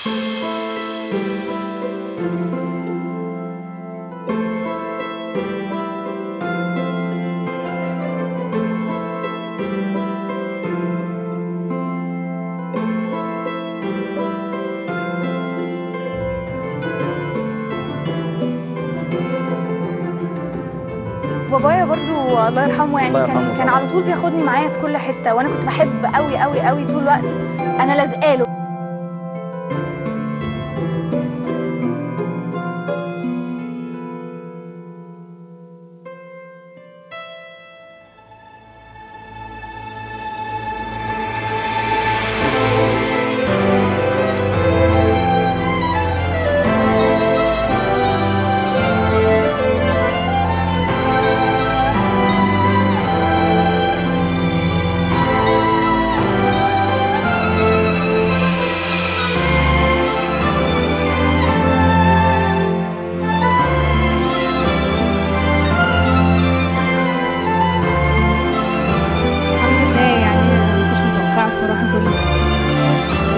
بابايا برضو الله يرحمه يعني الله كان يرحمه كان طبعاً. على طول بياخدني معايا في كل حته وانا كنت بحب قوي قوي قوي طول الوقت انا لازقاله الحمد لله يعني ما كنتش متوقعه بصراحه كل ده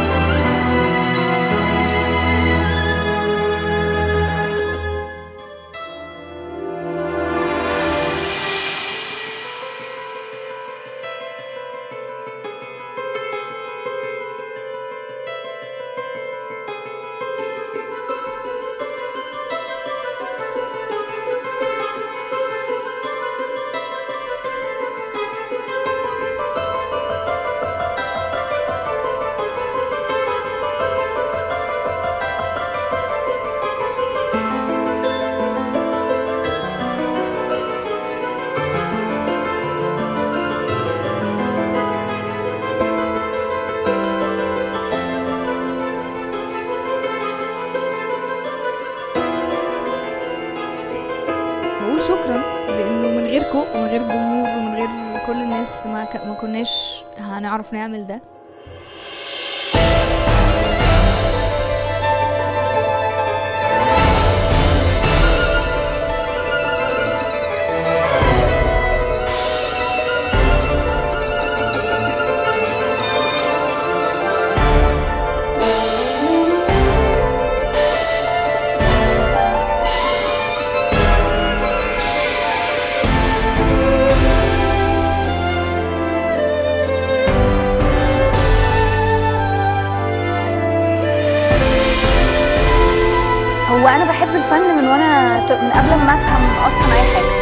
بقول شكرا لانه من غيركم ومن غير الجمهور ومن غير كل الناس ما ك... ما كناش هنعرف نعمل ده هو انا بحب الفن من وانا من قبل ما افهم اصلا اي حاجه